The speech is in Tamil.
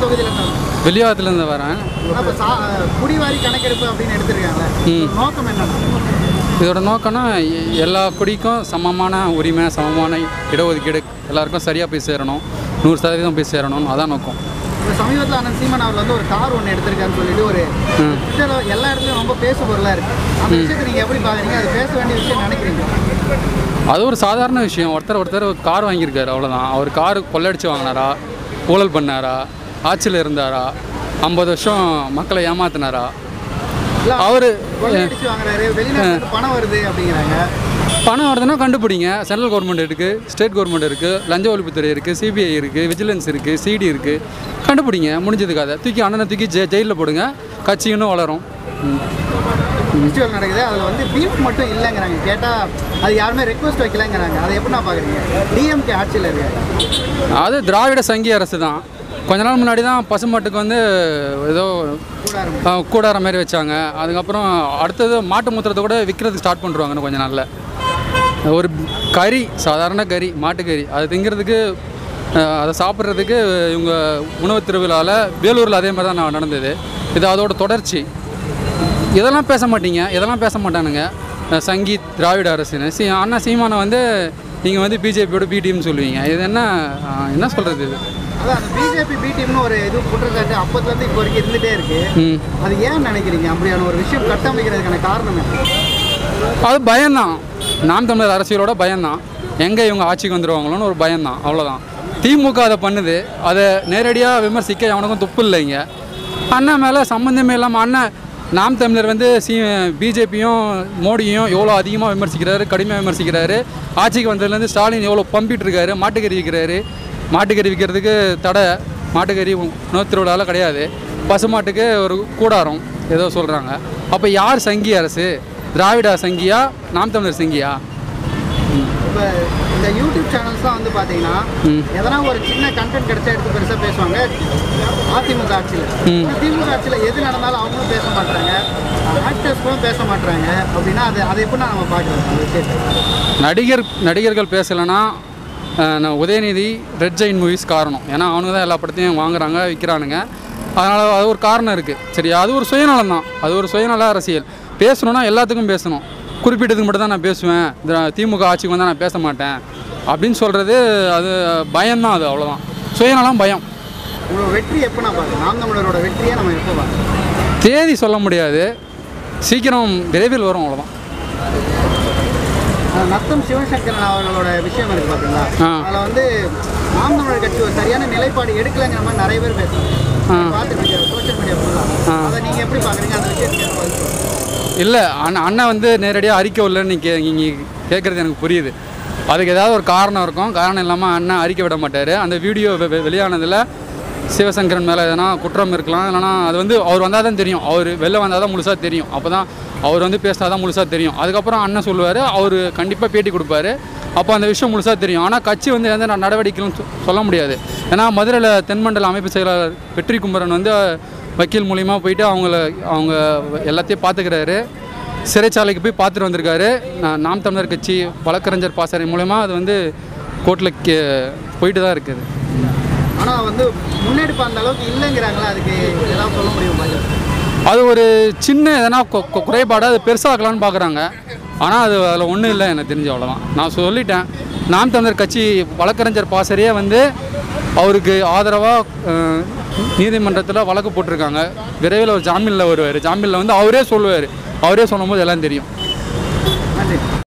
தொகுதியில இருந்து வெளியாகத்துலேருந்து வரேன் அப்ப சா- குடிவாரி கணக்கெடுப்பு அப்படின்னு எடுத்திருக்காங்க ம். நோக்கம் என்னன்னா இதோட நோக்கம்னா எ- எல்லா குடிக்கும் சமமான உரிமை சமமான இடஒதுக்கீடு எல்லாருக்கும் சரியாக போய் சேரணும் நூறு சதவீதம் போய் சேரணும் அதான் நோக்கம் இப்ப சமீபத்தில் அண்ணன் சீமான் அவர் வந்து ஒரு கார் ஒன்று எடுத்திருக்காருன்னு சொல்லிட்டு ஒரு ட்விட்டர்ல எல்லா இடத்துலயும் ரொம்ப பேசு பொருளாக இருக்கு அந்த விஷயத்தை நீங்க எப்படி பாக்குறீங்க அது பேச வேண்டிய விஷயம் நினைக்கிறீங்க அது ஒரு சாதாரண விஷயம் ஒருத்தர் ஒருத்தர் ஒரு கார் வாங்கியிருக்காரு அவ்வளோதான் அவர் கார் கொள்ளடிச்சு வாங்கினாரா ஊழல் பண்ணாரா ஆட்சியில் இருந்தாரா ஐம்பது வருஷம் மக்களை ஏமாத்தினாரா இல்ல, அவர் கொள்ளையடிச்சு வாங்குறாரு வெளிநாட்டுல இருந்து பணம் வருது அப்படிங்கிறாங்க பணம் வருதுன்னா கண்டுபிடிங்க சென்ட்ரல் கவர்மெண்ட் இருக்குது ஸ்டேட் கவர்மெண்ட் இருக்குது லஞ்ச ஒழிப்புத்துறை இருக்குது சிபிஐ இருக்குது விஜிலன்ஸ் இருக்குது சிடி இருக்குது கண்டுபிடிங்க முடிஞ்சது கதை தூக்கி அண்ணனை தூக்கி ஜெ ஜெயிலில் போடுங்க கட்சி இன்னும் வளரும் ம். ஃபெஸ்டிவல் நடக்குது அதில் வந்து பீஃப் மட்டும் இல்லைங்கிறாங்க கேட்டால் அது யாருமே ரெக்வஸ்ட் வைக்கலங்கிறாங்க அதை எப்படி நான் பார்க்குறீங்க டிஎம்கே ஆட்சியில் இருக்கு அது திராவிட சங்கி அரசு தான் கொஞ்ச நாள் முன்னாடி தான் பசுமாட்டுக்கு வந்து ஏதோ கூடாரம் ஆ, கூடாரம் மாதிரி வச்சாங்க அதுக்கப்புறம் அடுத்தது மாட்டு மூத்திரத்தை கூட விற்கிறதுக்கு ஸ்டார்ட் பண்ணுறாங்க இன்னும் கொஞ்ச நாளில் ஒரு கறி சாதாரண கறி மாட்டுக்கறி அது திங்கிறதுக்கு ஆ, அதை சாப்பிட்றதுக்கு இவங்க உணவு திருவிழாவில் வேலூரில் அதே மாதிரி தான் நான் நடந்தது இது அதோட தொடர்ச்சி இதெல்லாம் பேச மாட்டீங்க இதெல்லாம் பேச மாட்டானுங்க அஹ் சங்கி திராவிட அரசுன்னு சி அண்ணா சீமானை வந்து நீங்கள் வந்து பிஜேபியோட பி டீம்னு சொல்லுவீங்க இது என்ன அஹ் என்ன சொல்கிறது இது அதான் அந்த பிஜேபி பி டீம்னு ஒரு இது குற்றச்சாட்டு அப்பத்துலேருந்து இப்போ வரைக்கும் இருந்துகிட்டே இருக்கு ம் அது ஏன் நினைக்கிறீங்க அப்படியான ஒரு விஷயம் கட்டமைக்கிறதுக்கான காரணம் என்ன அது பயம்தான் நாம் தமிழர் அரசியலோட பயம்தான் எங்கே இவங்க ஆட்சிக்கு வந்துடுவாங்களோன்னு ஒரு பயம்தான் அவ்வளோதான் திமுக அதை பண்ணுது அதை நேரடியாக விமர்சிக்க அவனுக்கும் துப்பு இல்லைங்க அண்ணன் மேலே சம்மந்தமே இல்லாமல் அண்ணன் நாம் தமிழர் வந்து சி பிஜேபியும் மோடியும் எவ்வளோ அதிகமாக விமர்சிக்கிறாரு கடுமையாக விமர்சிக்கிறாரு ஆட்சிக்கு வந்ததுலேருந்து ஸ்டாலின் எவ்வளோ பம்பிட்டு இருக்காரு மாட்டுக்கறி விற்கிறாரு மாட்டுக்கறி விற்கிறதுக்கு தடை மாட்டுக்கறி உணவு திருவிழாவில் கிடையாது பசுமாட்டுக்கு ஒரு கூடாரம் ஏதோ சொல்கிறாங்க அப்போ யார் சங்கி அரசு திராவிட சங்கியா நாம் தமிழர் சங்கியா இப்போ இந்த யூடியூப் சேனல்ஸ்லாம் வந்து பார்த்தீங்கன்னா ம். எதனா ஒரு சின்ன கண்டென்ட் கிடைச்சா எடுத்து பெருசாக பேசுவாங்க அதிமுக ஆட்சியில் ம். திமுக ஆட்சியில் எது நடந்தாலும் அவங்களும் பேச மாட்டாங்க ஆக்டர்ஸ்களும் பேச மாட்டாங்க அப்படின்னா அது அதை எப்படி நம்ம பார்க்குறோம் அந்த விஷயத்தை நடிகர் நடிகர்கள் பேசலைன்னா அஹ், நான் உதயநிதி ரெட் ஜெயின் மூவிஸ் காரணம் ஏன்னா அவனுங்க தான் எல்லா படத்தையும் வாங்குறாங்க விற்கிறானுங்க அதனால் அது ஒரு காரணம் இருக்குது சரி அது ஒரு சுயநலம் தான் அது ஒரு சுயநல அரசியல் பேசணும்னா எல்லாத்துக்கும் பேசணும் குறிப்பிட்டதுக்கு மட்டும் தான் நான் பேசுவேன் இந்த திமுக ஆட்சிக்கு வந்தால் நான் பேச மாட்டேன் அப்படின்னு சொல்கிறது அது பயம்தான் அது அவ்வளோதான் சுயநலம் பயம் உங்களோட வெற்றி எப்போ நான் பார்க்குறோம் நாம் தமிழரோட வெற்றியை நம்ம எப்போ பார்க்குறோம் தேதி சொல்ல முடியாது சீக்கிரம் விரைவில் வரும் அவ்வளோதான் அந்த நத்தம் சிவசங்கரன் அவர்களோட விஷயம் இருக்கு பார்த்தீங்களா ஆ. அதில் வந்து நாம் தமிழர் கட்சி ஒரு சரியான நிலைப்பாடு எடுக்கலைங்கிற மாதிரி நிறைய பேர் பேசுறாங்க ஆ. பார்த்துருக்கீங்க சோஷியல் மீடியா ஃபுல்லாக ஆ. அதை நீங்கள் எப்படி பார்க்குறீங்க அந்த விஷயத்துக்கு பதில் சொல்லுங்க. இல்லை அண்ணன் அண்ணன் வந்து நேரடியாக அறிக்கை இல்லைன்னு நீங்கள் நீங்கள் கேட்குறது எனக்கு புரியுது அதுக்கு ஏதாவது ஒரு காரணம் இருக்கும் காரணம் இல்லாமல் அண்ணன் அறிக்கை விட மாட்டார் அந்த வீடியோ வெ- வெ- வெளியானதில் சிவசங்கரன் மேலே எதனா குற்றம் இருக்கலாம் இல்லைனா அது வந்து அவர் வந்தால் தான் தெரியும் அவர் வெளில வந்தால் தான் முழுசாக தெரியும் அப்போ தான் அவர் வந்து பேசினா தான் முழுசாக தெரியும் அதுக்கப்புறம் அண்ணன் சொல்லுவார் அவர் கண்டிப்பாக பேட்டி கொடுப்பாரு அப்போ அந்த விஷயம் முழுசாக தெரியும் ஆனால் கட்சி வந்து எந்த ந- நடவடிக்கையும் சொ- சொல்ல முடியாது ஏன்னா மதுரையில் தென்மண்டல அமைப்பு செயலாளர் வெற்றி குமரன் வந்து வக்கீல் மூலியமாக போயிட்டு அவங்கள அவங்க எல்லாத்தையும் பார்த்துக்கிறாரு சிறைச்சாலைக்கு போய் பார்த்துட்டு வந்திருக்காரு நா- நாம் தமிழர் கட்சி வழக்கறிஞர் பாசறை மூலயமா அது வந்து கோர்ட்டில் கே போயிட்டு தான் இருக்குது ஆனால் வந்து முன்னெடுப்பு அந்த அளவுக்கு இல்லைங்கிறாங்களா அதுக்கு ஏதாவது சொல்ல முடியுமா அது ஒரு சின்ன எதனா கொ- கொ- குறைபாடு அது பெருசாக்கலான்னு பார்க்குறாங்க ஆனால் அது அதில் ஒன்றும் இல்லை எனக்கு தெரிஞ்ச அவ்வளோதான் நான் சொல்லிட்டேன் நாம் தமிழர் கட்சி வழக்கறிஞர் பாசறையே வந்து அவருக்கு ஆதரவாக நீதிமன்றத்தில் வழக்கு போட்டிருக்காங்க விரைவில் ஒரு ஜாமீனில் வருவார் ஜாமீனில் வந்து அவரே சொல்லுவார் அவரே சொல்லும்போது எல்லாம் தெரியும் நன்றி